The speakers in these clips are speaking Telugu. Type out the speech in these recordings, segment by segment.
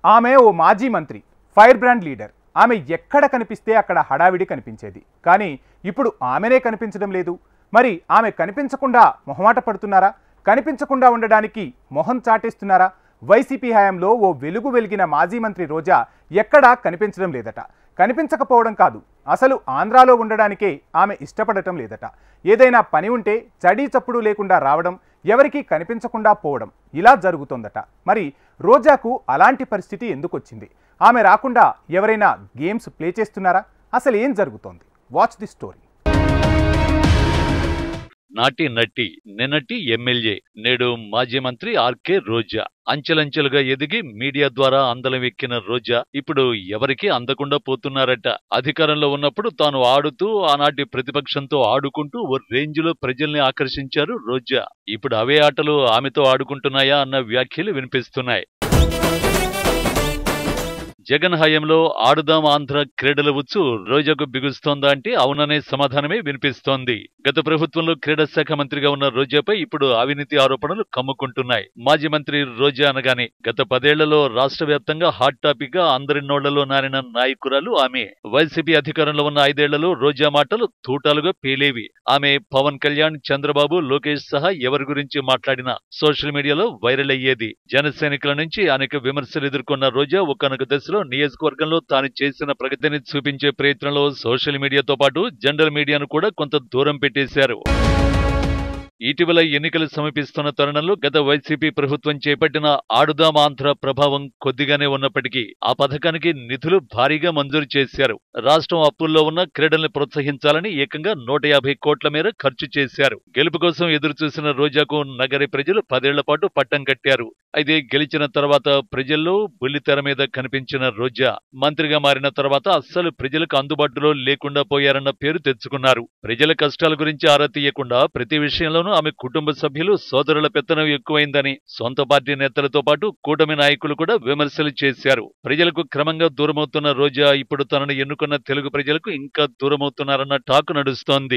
ఆమె ఓ మాజీ మంత్రి ఫైర్ బ్రాండ్ లీడర్ ఆమె ఎక్కడ కనిపిస్తే అక్కడ హడావిడి కనిపించేది కానీ ఇప్పుడు ఆమెనే కనిపించడం లేదు మరి ఆమె కనిపించకుండా మొహమాట పడుతున్నారా కనిపించకుండా ఉండడానికి మొహం చాటేస్తున్నారా వైసీపీ హయాంలో ఓ వెలుగు వెలిగిన మాజీ మంత్రి రోజా ఎక్కడా కనిపించడం లేదట కనిపించకపోవడం కాదు అసలు ఆంధ్రాలో ఉండడానికే ఆమె ఇష్టపడటం లేదట ఏదైనా పని ఉంటే చడీ చప్పుడు లేకుండా రావడం ఎవరికీ కనిపించకుండా పోవడం ఇలా జరుగుతోందట మరి రోజాకు అలాంటి పరిస్థితి ఎందుకు వచ్చింది ఆమె రాకుండా ఎవరైనా గేమ్స్ ప్లే చేస్తున్నారా అసలు ఏం జరుగుతోంది వాచ్ ది స్టోరీ నాటి నటి నిన్నటి ఎమ్మెల్యే నేడు మాజీ మంత్రి ఆర్కే రోజా అంచెలంచెలుగా ఎదిగి మీడియా ద్వారా అందలం ఎక్కిన రోజా ఇప్పుడు ఎవరికీ అందకుండా పోతున్నారట అధికారంలో ఉన్నప్పుడు తాను ఆడుతూ ఆనాటి ప్రతిపక్షంతో ఆడుకుంటూ ఓ రేంజ్ లో ప్రజల్ని ఆకర్షించారు రోజా ఇప్పుడు అవే ఆటలు ఆమెతో ఆడుకుంటున్నాయా అన్న వ్యాఖ్యలు వినిపిస్తున్నాయి జగన్ హయాంలో ఆడుదాం ఆంధ్ర క్రీడల ఉచ్చు రోజాకు బిగుస్తోందా అంటే అవుననే సమాధానమే వినిపిస్తోంది గత ప్రభుత్వంలో క్రీడా శాఖ మంత్రిగా ఉన్న రోజాపై ఇప్పుడు అవినీతి ఆరోపణలు కమ్ముకుంటున్నాయి మాజీ మంత్రి రోజా అనగానే గత పదేళ్లలో రాష్ట్ర వ్యాప్తంగా హాట్ టాపిక్ గా అందరి నోళ్లలో నారిన నాయకురాలు ఆమె వైసీపీ అధికారంలో ఉన్న ఐదేళ్లలో రోజా మాటలు తూటాలుగా పేలేవి ఆమె పవన్ కళ్యాణ్ చంద్రబాబు లోకేష్ సహా ఎవరి గురించి మాట్లాడినా సోషల్ మీడియాలో వైరల్ అయ్యేది జన సైనికుల నుంచి అనేక విమర్శలు ఎదుర్కొన్న రోజా ఒకనొక దశలో నియోజకవర్గంలో తాను చేసిన ప్రగతిని చూపించే ప్రయత్నంలో సోషల్ మీడియాతో పాటు జనరల్ మీడియాను కూడా కొంత దూరం పెట్టేశారు ఇటీవల ఎన్నికలు సమీపిస్తున్న తరుణంలో గత వైసీపీ ప్రభుత్వం చేపట్టిన ఆడుదాం ఆంధ్ర ప్రభావం కొద్దిగానే ఉన్నప్పటికీ ఆ పథకానికి నిధులు భారీగా మంజూరు చేశారు రాష్ట్రం అప్పుల్లో ఉన్న క్రీడల్ని ప్రోత్సహించాలని ఏకంగా నూట యాభై కోట్ల మేర ఖర్చు చేశారు గెలుపు కోసం ఎదురు చూసిన రోజాకు నగరి ప్రజలు పదేళ్ల పాటు పట్టం కట్టారు అయితే గెలిచిన తర్వాత ప్రజల్లో బుల్లితెర మీద కనిపించిన రోజా మంత్రిగా మారిన తర్వాత అస్సలు ప్రజలకు అందుబాటులో లేకుండా పోయారన్న పేరు తెచ్చుకున్నారు ప్రజల కష్టాల గురించి ఆరా తీయకుండా ప్రతి విషయంలోనూ ఆమె కుటుంబ సభ్యులు సోదరుల పెత్తనం ఎక్కువైందని సొంత పార్టీ నేతలతో పాటు కూటమి నాయకులు కూడా విమర్శలు చేశారు ప్రజలకు క్రమంగా దూరమవుతున్న రోజా ఇప్పుడు తనను ఎన్నుకున్న తెలుగు ప్రజలకు ఇంకా దూరమవుతున్నారన్న టాక్ నడుస్తోంది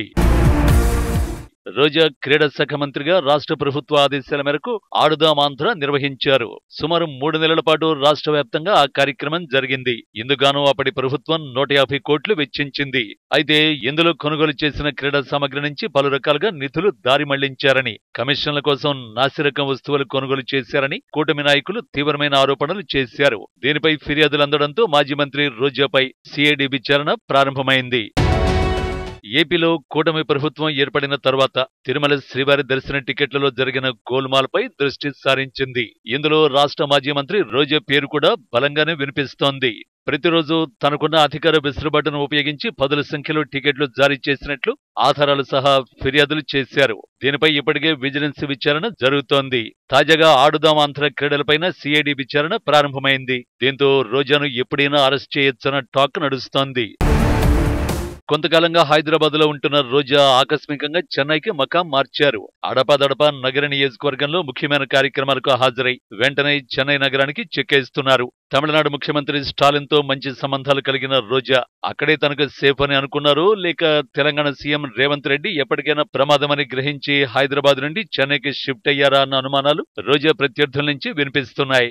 రోజా క్రీడా శాఖ మంత్రిగా రాష్ట్ర ప్రభుత్వ ఆదేశాల మేరకు ఆడుదాం ఆంధ్ర నిర్వహించారు సుమారు మూడు నెలల పాటు రాష్ట్ర వ్యాప్తంగా ఆ కార్యక్రమం జరిగింది ఇందుగాను అప్పటి ప్రభుత్వం నూట యాభై కోట్లు వెచ్చించింది అయితే ఇందులో కొనుగోలు చేసిన క్రీడా సామగ్రి నుంచి పలు రకాలుగా నిధులు దారి మళ్లించారని కమిషన్ల కోసం నాసిరకం వస్తువులు కొనుగోలు చేశారని కూటమి నాయకులు తీవ్రమైన ఆరోపణలు చేశారు దీనిపై ఫిర్యాదులు అందడంతో మాజీ మంత్రి రోజాపై సిఐడి విచారణ ప్రారంభమైంది ఏపీలో కూటమి ప్రభుత్వం ఏర్పడిన తర్వాత తిరుమల శ్రీవారి దర్శన టికెట్లలో జరిగిన గోల్మాల్పై దృష్టి సారించింది ఇందులో రాష్ట్ర మాజీ మంత్రి రోజా పేరు కూడా బలంగానే వినిపిస్తోంది ప్రతిరోజు తనకున్న అధికార వెసులుబాటును ఉపయోగించి పదుల సంఖ్యలో టికెట్లు జారీ చేసినట్లు ఆధారాలు సహా ఫిర్యాదులు చేశారు దీనిపై ఇప్పటికే విజిలెన్స్ విచారణ జరుగుతోంది తాజాగా ఆడుదాం ఆంధ్ర క్రీడలపైన సిఐడి విచారణ ప్రారంభమైంది దీంతో రోజాను ఎప్పుడైనా అరెస్ట్ చేయొచ్చన్న టాక్ నడుస్తోంది కొంతకాలంగా హైదరాబాద్ లో ఉంటున్న రోజా ఆకస్మికంగా చెన్నైకి మకాం మార్చారు అడపాదడప నగర నియోజకవర్గంలో ముఖ్యమైన కార్యక్రమాలకు హాజరై వెంటనే చెన్నై నగరానికి చెక్కేస్తున్నారు తమిళనాడు ముఖ్యమంత్రి స్టాలిన్ తో మంచి సంబంధాలు కలిగిన రోజా అక్కడే తనకు సేఫ్ అని అనుకున్నారు లేక తెలంగాణ సీఎం రేవంత్ రెడ్డి ఎప్పటికైనా ప్రమాదమని గ్రహించి హైదరాబాద్ నుండి చెన్నైకి షిఫ్ట్ అయ్యారా అన్న అనుమానాలు రోజా ప్రత్యర్థుల నుంచి వినిపిస్తున్నాయి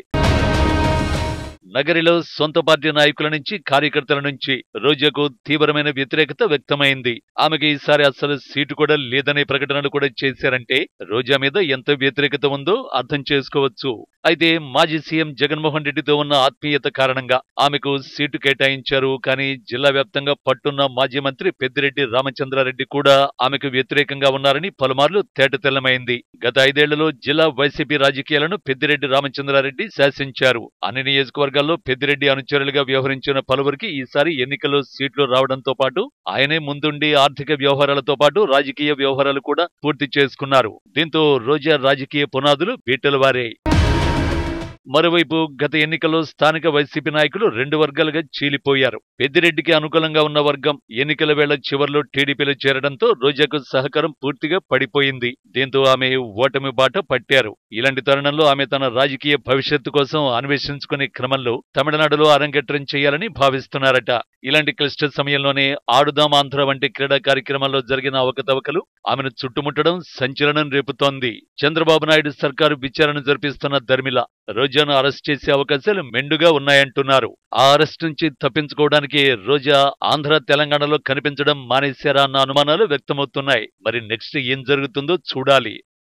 నగరిలో సొంత పార్టీ నాయకుల నుంచి కార్యకర్తల నుంచి రోజాకు తీవ్రమైన వ్యతిరేకత వ్యక్తమైంది ఆమెకి ఈసారి అసలు సీటు కూడా లేదనే ప్రకటనలు కూడా చేశారంటే రోజా మీద ఎంత వ్యతిరేకత ఉందో అర్థం చేసుకోవచ్చు అయితే మాజీ సీఎం జగన్మోహన్ రెడ్డితో ఉన్న ఆత్మీయత కారణంగా ఆమెకు సీటు కేటాయించారు కానీ జిల్లా వ్యాప్తంగా పట్టున్న మాజీ మంత్రి పెద్దిరెడ్డి రామచంద్రారెడ్డి కూడా ఆమెకు వ్యతిరేకంగా ఉన్నారని పలుమార్లు తేటతెల్లమైంది గత ఐదేళ్లలో జిల్లా వైసీపీ రాజకీయాలను పెద్దిరెడ్డి రామచంద్రారెడ్డి శాసించారు అన్ని నియోజకవర్గాల్లో పెద్దిరెడ్డి అనుచరులుగా వ్యవహరించిన పలువురికి ఈసారి ఎన్నికల్లో సీట్లు రావడంతో పాటు ఆయనే ముందుండి ఆర్థిక వ్యవహారాలతో పాటు రాజకీయ వ్యవహారాలు కూడా పూర్తి చేసుకున్నారు దీంతో రోజా రాజకీయ పునాదులు బీటలు వారాయి మరోవైపు గత ఎన్నికల్లో స్థానిక వైసీపీ నాయకులు రెండు వర్గాలుగా చీలిపోయారు పెద్దిరెడ్డికి అనుకూలంగా ఉన్న వర్గం ఎన్నికల వేళ చివర్లో టీడీపీలో చేరడంతో రోజాకు సహకారం పూర్తిగా పడిపోయింది దీంతో ఆమె ఓటమి బాట పట్టారు ఇలాంటి తరుణంలో ఆమె తన రాజకీయ భవిష్యత్తు కోసం అన్వేషించుకునే క్రమంలో తమిళనాడులో అరంగేట్రం చేయాలని భావిస్తున్నారట ఇలాంటి క్లిష్ట సమయంలోనే ఆడుదాం ఆంధ్ర వంటి క్రీడా కార్యక్రమాల్లో జరిగిన అవకతవకలు ఆమెను చుట్టుముట్టడం సంచలనం రేపుతోంది చంద్రబాబు నాయుడు సర్కారు విచారణ జరిపిస్తున్న ధర్మిల రోజా రోజాను అరెస్ట్ చేసే అవకాశాలు మెండుగా ఉన్నాయంటున్నారు ఆ అరెస్ట్ నుంచి తప్పించుకోవడానికి రోజా ఆంధ్ర తెలంగాణలో కనిపించడం మానేశారా అన్న అనుమానాలు వ్యక్తమవుతున్నాయి మరి నెక్స్ట్ ఏం జరుగుతుందో చూడాలి